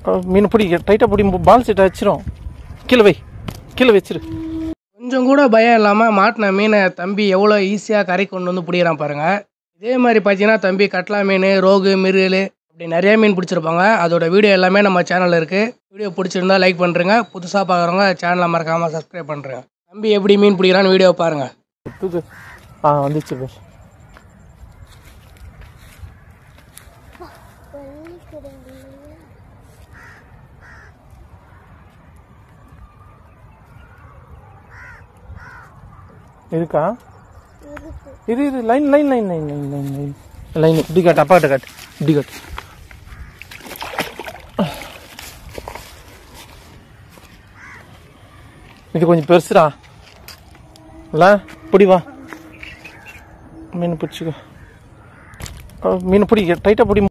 அஹ் மீன் பிடி டைட்டாக பிடி பால் செட்டை வச்சிரும் கீழே வை கீழே வச்சிரு கொஞ்சம் கூட பயம் இல்லாமல் மாட்டின மீனை தம்பி எவ்வளோ ஈஸியாக கரை கொண்டு வந்து பிடிக்கிறான் பாருங்க இதே மாதிரி பார்த்தீங்கன்னா தம்பி கட்லா மீன் ரோகு மிருகல் அப்படி நிறைய மீன் பிடிச்சிருப்பாங்க அதோட வீடியோ எல்லாமே நம்ம சேனலில் இருக்குது வீடியோ பிடிச்சிருந்தா லைக் பண்ணுறங்க புதுசாக பார்க்குறவங்க சேனலை மறக்காமல் சப்ஸ்கிரைப் பண்ணுறேங்க தம்பி எப்படி மீன் பிடிக்கிறான்னு வீடியோ பாருங்கள் தூக்கு ஆ வந்துச்சு பேர் இருக்கா இது இது line line line line line line line line இப்படி காட்டு அப்பா கிட்ட காட்டு இப்படி காட்டு இது கொஞ்சம் பெருசுடா இல்லை பிடி வா மீன் பிடிச்சிக்கோ அஹ் மீன் பிடி டைட்டாக பிடி